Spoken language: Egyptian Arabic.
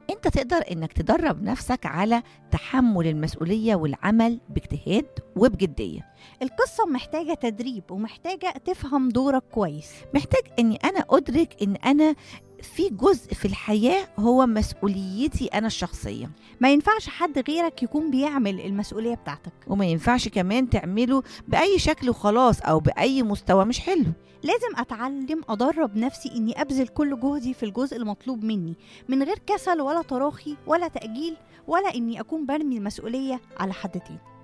انت تقدر انك تدرب نفسك على تحمل المسؤوليه والعمل باجتهاد وبجديه القصة محتاجة تدريب ومحتاجة تفهم دورك كويس محتاج اني انا ادرك ان انا في جزء في الحياه هو مسؤوليتي انا الشخصيه ما ينفعش حد غيرك يكون بيعمل المسؤولية بتاعتك وما ينفعش كمان تعمله باي شكل وخلاص او باي مستوى مش حلو لازم أتعلم أدرب نفسي إني أبذل كل جهدي في الجزء المطلوب مني من غير كسل ولا تراخي ولا تأجيل ولا إني أكون برمي المسؤولية على حد تاني